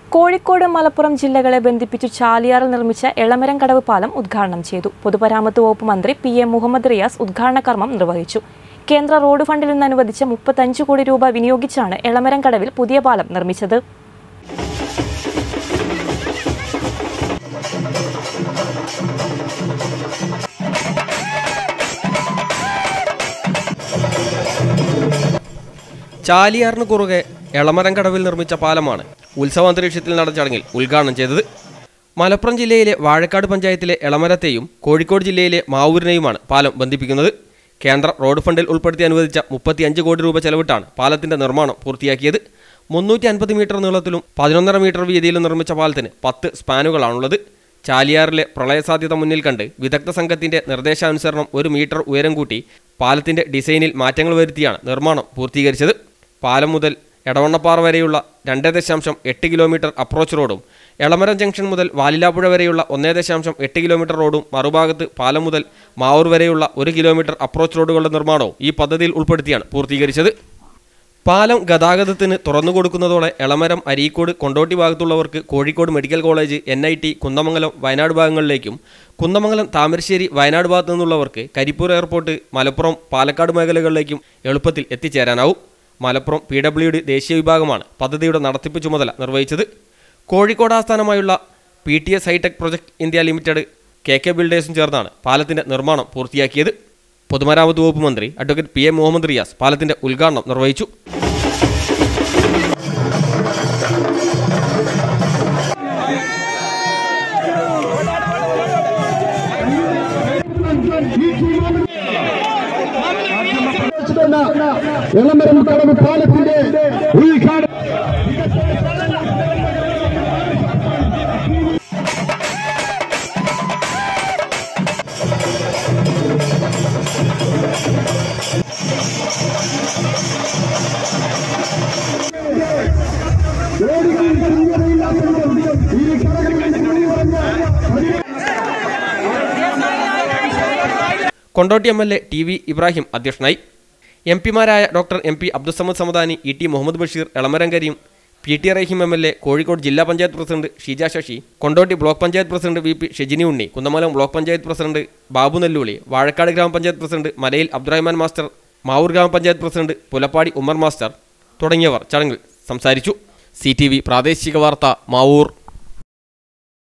കോഴിക്കോട് മലപ്പുറം ജില്ലകളെ ബന്ധിപ്പിച്ചു ചാലിയാറിൽ നിർമ്മിച്ച എളമരം കടവ് പാലം ഉദ്ഘാടനം ചെയ്തു പൊതുമരാമത്ത് വകുപ്പ് മന്ത്രി പി എ മുഹമ്മദ് റിയാസ് ഉദ്ഘാടന കർമ്മം നിർവഹിച്ചു കേന്ദ്ര റോഡ് ഫണ്ടിൽ നിന്ന് അനുവദിച്ച മുപ്പത്തഞ്ച് കോടി രൂപ വിനിയോഗിച്ചാണ് എളമരം കടവിൽ പുതിയ പാലം നിർമ്മിച്ചത് ചാലിയാറിന് കുറുകെ എളമരം കടവിൽ നിർമ്മിച്ച പാലമാണ് ഉത്സവാന്തരീക്ഷത്തിൽ നടന്ന ചടങ്ങിൽ ഉദ്ഘാടനം ചെയ്തത് മലപ്പുറം ജില്ലയിലെ വാഴക്കാട് പഞ്ചായത്തിലെ എളമരത്തെയും കോഴിക്കോട് ജില്ലയിലെ മാവൂരിനെയുമാണ് പാലം ബന്ധിപ്പിക്കുന്നത് കേന്ദ്ര റോഡ് ഫണ്ടിൽ ഉൾപ്പെടുത്തി അനുവദിച്ച മുപ്പത്തിയഞ്ച് കോടി രൂപ ചെലവിട്ടാണ് പാലത്തിന്റെ നിർമ്മാണം പൂർത്തിയാക്കിയത് മുന്നൂറ്റി അൻപത് മീറ്റർ നീളത്തിലും പതിനൊന്നര മീറ്റർ വീതിയിലും നിർമ്മിച്ച പാലത്തിന് പത്ത് സ്പാനുകളാണുള്ളത് ചാലിയാറിലെ പ്രളയസാധ്യത മുന്നിൽ കണ്ട് വിദഗ്ധ സംഘത്തിന്റെ നിർദ്ദേശാനുസരണം ഒരു മീറ്റർ ഉയരം കൂട്ടി പാലത്തിന്റെ ഡിസൈനിൽ മാറ്റങ്ങൾ വരുത്തിയാണ് നിർമ്മാണം പൂർത്തീകരിച്ചത് പാലം മുതൽ എടവണ്ണപ്പാറ വരെയുള്ള രണ്ട് ദശാംശം എട്ട് കിലോമീറ്റർ അപ്രോച്ച് റോഡും എളമരം ജംഗ്ഷൻ മുതൽ വാലിലാപ്പുഴ വരെയുള്ള ഒന്നേ ദശാംശം എട്ട് കിലോമീറ്റർ റോഡും മറുഭാഗത്ത് പാലം മുതൽ മാവൂർ വരെയുള്ള ഒരു കിലോമീറ്റർ അപ്രോച്ച് റോഡുകളുടെ നിർമ്മാണവും ഈ പദ്ധതിയിൽ ഉൾപ്പെടുത്തിയാണ് പൂർത്തീകരിച്ചത് പാലം ഗതാഗതത്തിന് തുറന്നു കൊടുക്കുന്നതോടെ എളമരം അരീക്കോട് കൊണ്ടോട്ടി ഭാഗത്തുള്ളവർക്ക് Kozhikode medical college N I T Kunnamangalam Wayanad ഭാഗങ്ങളിലേക്കും കുന്നമംഗലം താമരശ്ശേരി വയനാട് ഭാഗത്തു നിന്നുള്ളവർക്ക് കരിപ്പൂർ എയർപോർട്ട് മലപ്പുറം പാലക്കാട് മേഖലകളിലേക്കും എളുപ്പത്തിൽ എത്തിച്ചേരാനാവും മലപ്പുറം പി ഡബ്ല്യു ഡി ദേശീയ വിഭാഗമാണ് പദ്ധതിയുടെ നടത്തിപ്പ് ചുമതല നിർവഹിച്ചത് കോഴിക്കോട് ആസ്ഥാനമായുള്ള P T S hi tech project India limited K K ബിൽഡേഴ്സും ചേർന്നാണ് പാലത്തിന്റെ നിർമ്മാണം പൂർത്തിയാക്കിയത് പൊതുമരാമത്ത് വകുപ്പ് മന്ത്രി advocate P A Muhammad Riyas പാലത്തിന്റെ ഉദ്ഘാടനം നിർവഹിച്ചു എളമരം കടവ് പാലത്തിന്റെ ഉദ്ഘാടനം ഈ കടകളിൽ Kondotty M L A T V Ibrahim അധ്യക്ഷനായി എം പിമാരായ doctor M P Abdussamad Samadani E T Muhammad Basheer Elamaram Kareem P T Raheem M L A Kozhikode ജില്ലാ panchayat president Sheeja Sasi Kondotty block panchayat president V P Shejini Unni Kunnamangalam block panchayat president Babu Nelluli Vazhakkad ഗ്രാമപഞ്ചായത്ത് പ്രസിഡന്റ് മലയിൽ അബ്ദുറഹ്മാൻ മാസ്റ്റർ മാവൂർ ഗ്രാമപഞ്ചായത്ത് പ്രസിഡന്റ് പുലപ്പാടി ഉമ്മർ മാസ്റ്റർ തുടങ്ങിയവർ ചടങ്ങിൽ സംസാരിച്ചു സി ടി വി പ്രാദേശിക വാർത്ത മാവൂർ